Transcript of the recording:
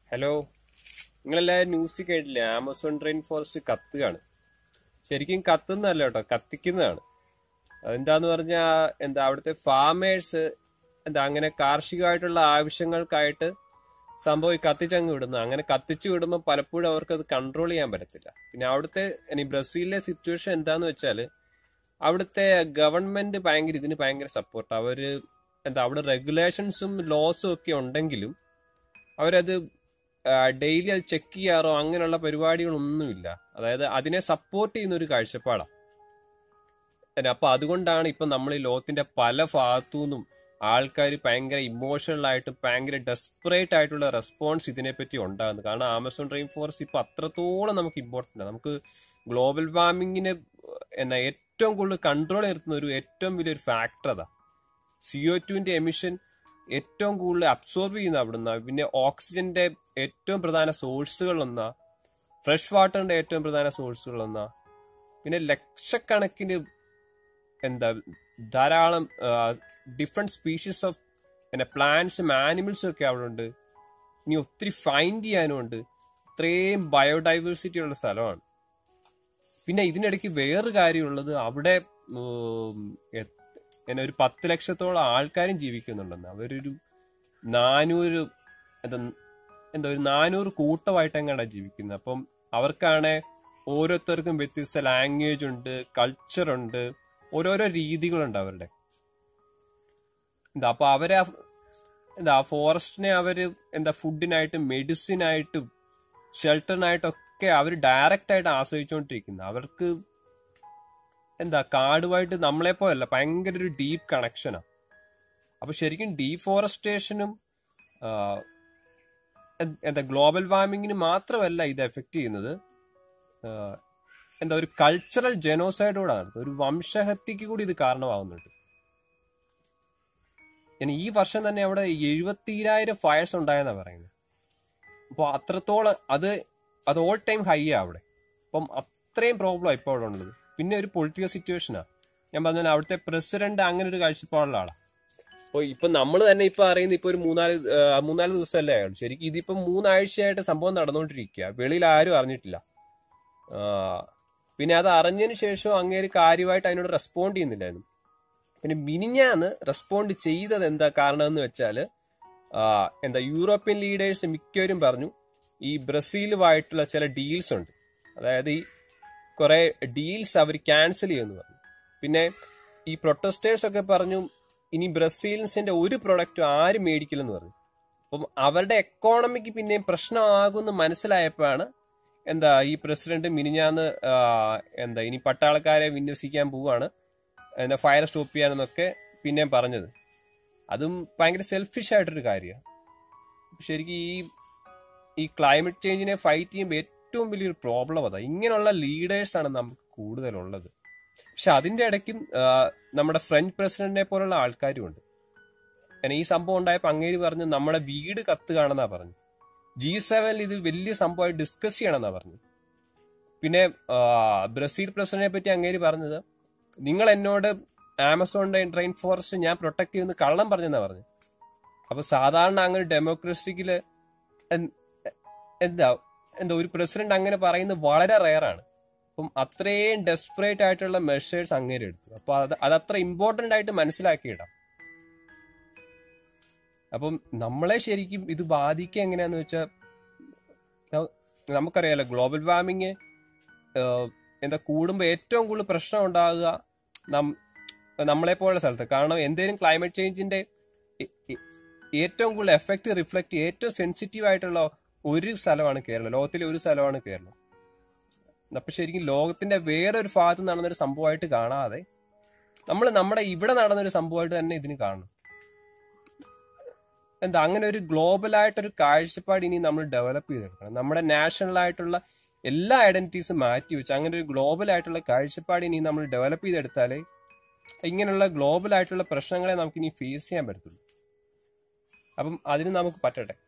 hello നിങ്ങളെല്ലാവരും news കേട്ടില്ലേ Amazon rain forest കത്തുകയാണ് ശരിക്കും കത്തുന്നതല്ല കേട്ടോ കത്തിക്കുന്നതാണ് അതെന്താന്ന് പറഞ്ഞാൽ എന്താ അവിടുത്തെ ഫാമേഴ്സ് എന്താ അങ്ങനെ കാർഷികമായിട്ടുള്ള ആവശ്യങ്ങൾക്കായിട്ട് സംഭവം ഈ കത്തിച്ചങ്ങ് വിടുന്നു അങ്ങനെ കത്തിച്ചു വിടുമ്പോൾ പലപ്പോഴും അവർക്ക് അത് കൺട്രോൾ ചെയ്യാൻ പറ്റത്തില്ല പിന്നെ അവിടുത്തെ ഇനി ബ്രസീലിലെ സിറ്റുവേഷൻ എന്താന്ന് വെച്ചാൽ അവിടുത്തെ ഗവൺമെന്റ് ഭയങ്കര ഇതിന് ഭയങ്കര സപ്പോർട്ട് അവര് എന്താ അവിടെ റെഗുലേഷൻസും ലോസും ഒക്കെ ഉണ്ടെങ്കിലും അവരത് ഡെയിലി അത് ചെക്ക് ചെയ്യാറോ അങ്ങനെയുള്ള പരിപാടികളൊന്നുമില്ല അതായത് അതിനെ സപ്പോർട്ട് ചെയ്യുന്ന ഒരു കാഴ്ചപ്പാടാണ് അപ്പൊ അതുകൊണ്ടാണ് ഇപ്പൊ നമ്മൾ ഈ ലോകത്തിന്റെ പല ഭാഗത്തു നിന്നും ആൾക്കാർ ഭയങ്കര ഇമോഷണൽ ആയിട്ട് ഭയങ്കര ഡെസ്പറേറ്റ് ആയിട്ടുള്ള റെസ്പോൺസ് ഇതിനെപ്പറ്റി ഉണ്ടാകുന്നത് കാരണം ആമസോൺ റെയിൻ ഫോറസ്റ്റ് ഇപ്പൊ അത്രത്തോളം നമുക്ക് ഇമ്പോർട്ടൻ്റ് ആണ് നമുക്ക് ഗ്ലോബൽ വാർമിങ്ങിന് എന്നാ ഏറ്റവും കൂടുതൽ കൺട്രോൾ നിർത്തുന്ന ഒരു ഏറ്റവും വലിയൊരു ഫാക്ടർ അതാ സിഒ ടുവിന്റെ എമിഷൻ ഏറ്റവും കൂടുതൽ അബ്സോർബ് ചെയ്യുന്ന അവിടുന്ന് പിന്നെ ഓക്സിജന്റെ ഏറ്റവും പ്രധാന സോഴ്സുകൾ ഒന്നാ ഫ്രഷ് വാട്ടറിന്റെ ഏറ്റവും പ്രധാന സോഴ്സുകൾ ഒന്നാ പിന്നെ ലക്ഷക്കണക്കിന് എന്താ ധാരാളം ഡിഫറെന്റ് സ്പീഷീസ് ഓഫ് പിന്നെ പ്ലാന്റ്സും ആനിമൽസും ഒക്കെ അവിടെ ഉണ്ട് ഇനി ഒത്തിരി ഫൈൻഡ് ചെയ്യാനും ഉണ്ട് ഇത്രയും ബയോഡൈവേഴ്സിറ്റി ഉള്ള സ്ഥലമാണ് പിന്നെ ഇതിനിടയ്ക്ക് വേറൊരു കാര്യമുള്ളത് അവിടെ എന്നെ ഒരു പത്ത് ലക്ഷത്തോളം ആൾക്കാരും ജീവിക്കുന്നുണ്ടെന്ന് അവരൊരു നാനൂറ് എന്താ എന്താ ഒരു നാനൂറ് കൂട്ടമായിട്ട് എങ്ങാണ്ടാ ജീവിക്കുന്നത് അപ്പം അവർക്കാണ് ഓരോരുത്തർക്കും വ്യത്യസ്ത ലാംഗ്വേജ് ഉണ്ട് കൾച്ചർ ഉണ്ട് ഓരോരോ രീതികളുണ്ട് അവരുടെ എന്താ അപ്പൊ അവരെ എന്താ ഫോറസ്റ്റിനെ അവര് എന്താ ഫുഡിനായിട്ടും മെഡിസിനായിട്ടും ഷെൽട്ടറിനായിട്ടൊക്കെ അവർ ഡയറക്റ്റ് ആയിട്ട് ആശ്രയിച്ചുകൊണ്ടിരിക്കുന്നത് അവർക്ക് എന്താ കാടുമായിട്ട് നമ്മളെ പോലല്ല ഭയങ്കര ഒരു ഡീപ്പ് കണക്ഷനാ അപ്പൊ ശരിക്കും ഡീഫോറസ്റ്റേഷനും എന്താ ഗ്ലോബൽ വാർമിങ്ങിന് മാത്രമല്ല ഇത് എഫക്ട് ചെയ്യുന്നത് എന്താ ഒരു കൾച്ചറൽ ജനോസൈഡോടാണ് ഒരു വംശഹത്യക്ക് കൂടി ഇത് കാരണമാവുന്നുണ്ട് ഇനി ഈ വർഷം തന്നെ അവിടെ എഴുപത്തിരായിരം ഫയർസ് ഉണ്ടായെന്നാ പറയുന്നത് അപ്പോൾ അത്രത്തോളം അത് അത് ഓൾ ടൈം ഹൈ ആ അവിടെ അപ്പം അത്രയും പ്രോബ്ലം ഇപ്പോൾ അവിടെ ഉള്ളത് പിന്നെ ഒരു പൊളിറ്റിക്കൽ സിറ്റുവേഷനാ ഞാൻ പറഞ്ഞ അവിടുത്തെ പ്രസിഡന്റ് അങ്ങനെ ഒരു കാഴ്ചപ്പാടുള്ള ആളാ അപ്പോൾ ഇപ്പൊ നമ്മൾ തന്നെ ഇപ്പൊ അറിയുന്ന ഇപ്പൊ ഒരു മൂന്നാല് മൂന്നാല് ദിവസമല്ലേ ആയുള്ളൂ ശരിക്കും ഇതിപ്പോ മൂന്നാഴ്ചയായിട്ട് സംഭവം നടന്നുകൊണ്ടിരിക്കുക വെളിയിൽ ആരും അറിഞ്ഞിട്ടില്ല പിന്നെ അത് അറിഞ്ഞതിന് ശേഷം അങ്ങേര് കാര്യമായിട്ട് അതിനോട് റെസ്പോണ്ട് ചെയ്യുന്നില്ലായിരുന്നു പിന്നെ മിനിഞ്ഞാന്ന് റെസ്പോണ്ട് ചെയ്തത് എന്താ കാരണം എന്ന് വെച്ചാൽ എന്താ യൂറോപ്യൻ ലീഡേഴ്സ് മിക്കവരും പറഞ്ഞു ഈ ബ്രസീലുമായിട്ടുള്ള ചില ഡീൽസ് ഉണ്ട് അതായത് ഈ കുറെ ഡീൽസ് അവർ ക്യാൻസൽ ചെയ്യുമെന്ന് പറഞ്ഞു പിന്നെ ഈ പ്രൊട്ടസ്റ്റേഴ്സ് ഒക്കെ പറഞ്ഞു ഇനി ബ്രസീൽസിന്റെ ഒരു പ്രൊഡക്റ്റും ആരും മേടിക്കില്ലെന്ന് പറഞ്ഞു അപ്പം അവരുടെ എക്കോണമിക്ക് പിന്നെയും പ്രശ്നമാകുമെന്ന് മനസ്സിലായപ്പോഴാണ് എന്താ ഈ പ്രസിഡന്റ് മിനിഞ്ഞാന്ന് എന്താ ഇനി പട്ടാളക്കാരെ വിന്യസിക്കാൻ പോവാണ് എന്താ ഫയർ സ്റ്റോപ്പ് ചെയ്യാനെന്നൊക്കെ പിന്നെയും പറഞ്ഞത് അതും ഭയങ്കര സെൽഫിഷ് ആയിട്ടൊരു കാര്യമാണ് ശരിക്കും ഈ ഈ ക്ലൈമറ്റ് ചേഞ്ചിനെ ഫൈറ്റ് ചെയ്യുമ്പോൾ ഏറ്റവും വലിയൊരു പ്രോബ്ലം അതാ ഇങ്ങനെയുള്ള ലീഡേഴ്സ് ആണ് നമുക്ക് കൂടുതലുള്ളത് പക്ഷെ അതിന്റെ ഇടയ്ക്കും നമ്മുടെ ഫ്രഞ്ച് പ്രസിഡന്റിനെ പോലുള്ള ആൾക്കാരും ഉണ്ട് ഈ സംഭവം ഉണ്ടായപ്പോൾ അങ്ങേര് പറഞ്ഞു നമ്മുടെ വീട് കത്തുകയാണെന്നാ പറഞ്ഞു ജി സെവനിൽ ഇത് വലിയ സംഭവമായി ഡിസ്കസ് ചെയ്യണമെന്നാ പറഞ്ഞു പിന്നെ ബ്രസീൽ പ്രസിഡന്റിനെ പറ്റി അങ്ങേര് പറഞ്ഞത് നിങ്ങൾ എന്നോട് ആമസോണിന്റെ റെയിൻ ഫോറസ്റ്റ് ഞാൻ പ്രൊട്ടക്ട് ചെയ്യുന്ന കള്ളം പറഞ്ഞെന്നാ പറഞ്ഞു അപ്പൊ സാധാരണ അങ്ങനെ ഡെമോക്രസിക്കില് എന്താ എന്താ ഒരു പ്രസിഡന്റ് അങ്ങനെ പറയുന്നത് വളരെ റയറാണ് അപ്പം അത്രയും ഡെസ്പറേറ്റ് ആയിട്ടുള്ള മെഷേഴ്സ് അങ്ങേര് എടുത്തു അപ്പൊ അത് അതത്ര ഇമ്പോർട്ടന്റ് ആയിട്ട് മനസ്സിലാക്കിയിടാം അപ്പം നമ്മളെ ശരിക്കും ഇത് ബാധിക്കുക എങ്ങനെയാന്ന് വെച്ചാൽ നമുക്കറിയാലോ ഗ്ലോബൽ വാർമിങ് എന്താ കൂടുമ്പോൾ ഏറ്റവും കൂടുതൽ പ്രശ്നം ഉണ്ടാകുക നമ്മളെ പോലുള്ള സ്ഥലത്ത് കാരണം എന്തെങ്കിലും ക്ലൈമറ്റ് ചേഞ്ചിന്റെ ഏറ്റവും കൂടുതൽ എഫക്റ്റ് റിഫ്ലക്ട് ഏറ്റവും സെൻസിറ്റീവ് ആയിട്ടുള്ള ഒരു സ്ഥലമാണ് കേരളം ലോകത്തിലെ ഒരു സ്ഥലമാണ് കേരളം അപ്പൊ ശരിക്കും ലോകത്തിന്റെ വേറൊരു ഭാഗത്ത് നടന്നൊരു സംഭവമായിട്ട് കാണാതെ നമ്മൾ നമ്മുടെ ഇവിടെ നടന്നൊരു സംഭവമായിട്ട് തന്നെ ഇതിന് കാണണം എന്താ അങ്ങനെ ഒരു ഗ്ലോബൽ ആയിട്ടൊരു കാഴ്ചപ്പാട് ഇനി നമ്മൾ ഡെവലപ്പ് ചെയ്തെടുക്കണം നമ്മുടെ നാഷണൽ ആയിട്ടുള്ള എല്ലാ ഐഡന്റിറ്റീസും മാറ്റി വെച്ച് അങ്ങനെ ഒരു ഗ്ലോബൽ ആയിട്ടുള്ള കാഴ്ചപ്പാട് ഇനി നമ്മൾ ഡെവലപ്പ് ചെയ്തെടുത്താലേ ഇങ്ങനെയുള്ള ഗ്ലോബൽ ആയിട്ടുള്ള പ്രശ്നങ്ങളെ നമുക്ക് ഇനി ഫേസ് ചെയ്യാൻ പറ്റത്തുള്ളൂ അപ്പം അതിന് നമുക്ക് പറ്റട്ടെ